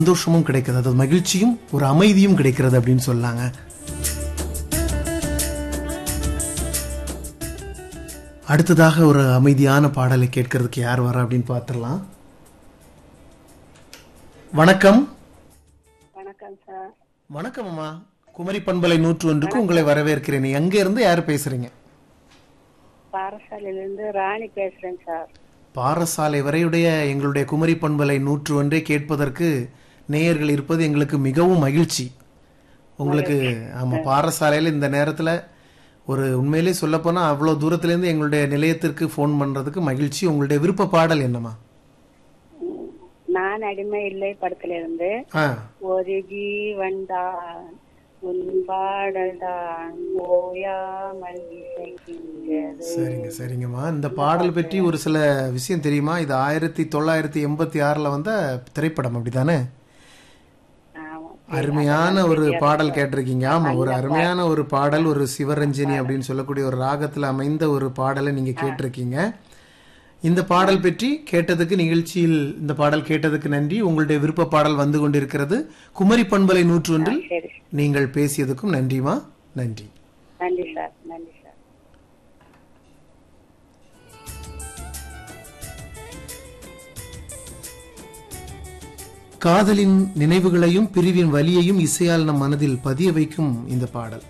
சந்தோஷமும் கிடைக்கிறது அதாவது மகிழ்ச்சியும் ஒரு அமைதியும் கிடைக்கிறது அப்படின்னு சொல்லாங்க அடுத்ததாக ஒரு அமைதியான பாடலை கேட்கறதுக்கு யார் வரா அப்படின்னு பார்த்துடலாம் வணக்கம் வணக்கம் சார் வணக்கம் அம்மா குமரி பண்பலை நூற்று ஒன்றுக்கு உங்களை வரவேற்கிறேன் எங்க இருந்து யார் பேசுறீங்க பாரசாலையிலிருந்து ராணி பேசுறேன் சார் பாரசாலை வரையுடைய எங்களுடைய குமரி பண்பலை நூற்று ஒன்றை கேட்பதற்கு நேயர்கள் இருப்பது எங்களுக்கு மிகவும் மகிழ்ச்சி உங்களுக்கு ஆமா பாரசாலையில் இந்த நேரத்துல ஒரு உண்மையிலே சொல்லப்போனா அவ்வளோ தூரத்திலேருந்து எங்களுடைய நிலையத்திற்கு ஃபோன் பண்றதுக்கு மகிழ்ச்சி உங்களுடைய விருப்ப பாடல் என்னம்மா நான் அடிமை இல்லை படத்துல இருந்து ஆ ஒரு ஜீவன் தான் உன் பாடல் தான் ஓயாமல் இசைக்கின்றது சரிங்க சரிங்கம்மா இந்த பாடல் பற்றி ஒரு சில விஷயம் தெரியுமா இது ஆயிரத்தி தொள்ளாயிரத்தி எண்பத்தி ஆறில் வந்த திரைப்படம் அப்படிதானே ஆமா. அருமையான ஒரு பாடல் கேட்டிருக்கீங்க ஆமா ஒரு அருமையான ஒரு பாடல் ஒரு சிவரஞ்சனி அப்படின்னு சொல்லக்கூடிய ஒரு ராகத்துல அமைந்த ஒரு பாடலை நீங்க கேட்டிருக்கீங்க இந்த பாடல் பற்றி கேட்டதுக்கு நிகழ்ச்சியில் இந்த பாடல் கேட்டதுக்கு நன்றி உங்களுடைய விருப்ப பாடல் வந்து கொண்டிருக்கிறது குமரி பண்பலை நூற்று ஒன்றில் சரி நீங்கள் பேசியதுக்கும் நன்றிமா நன்றி நன்றி சார் நன்றி சார் காதலின் நினைவுகளையும் பிரிவின் வலியையும் இசையால் நம் மனதில் பதிய வைக்கும் இந்த பாடல்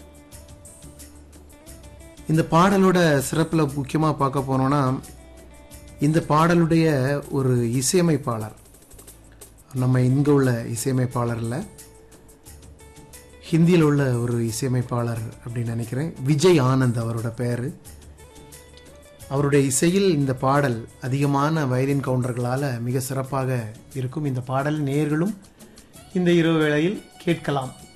இந்த பாடலோட சிறப்புல முக்கியமா பார்க்க போனோம்னா இந்த பாடலுடைய ஒரு இசையமைப்பாளர் நம்ம இங்க உள்ள இசையமைப்பாளர் இல்ல ஹிந்தியில் உள்ள ஒரு இசையமைப்பாளர் அப்படின்னு நினைக்கிறேன் விஜய் ஆனந்த் அவரோட பேரு அவருடைய இசையில் இந்த பாடல் அதிகமான வயலின் கவுண்டர்களால் மிக சிறப்பாக இருக்கும் இந்த பாடல் நேர்களும் இந்த இரவு வேளையில் கேட்கலாம்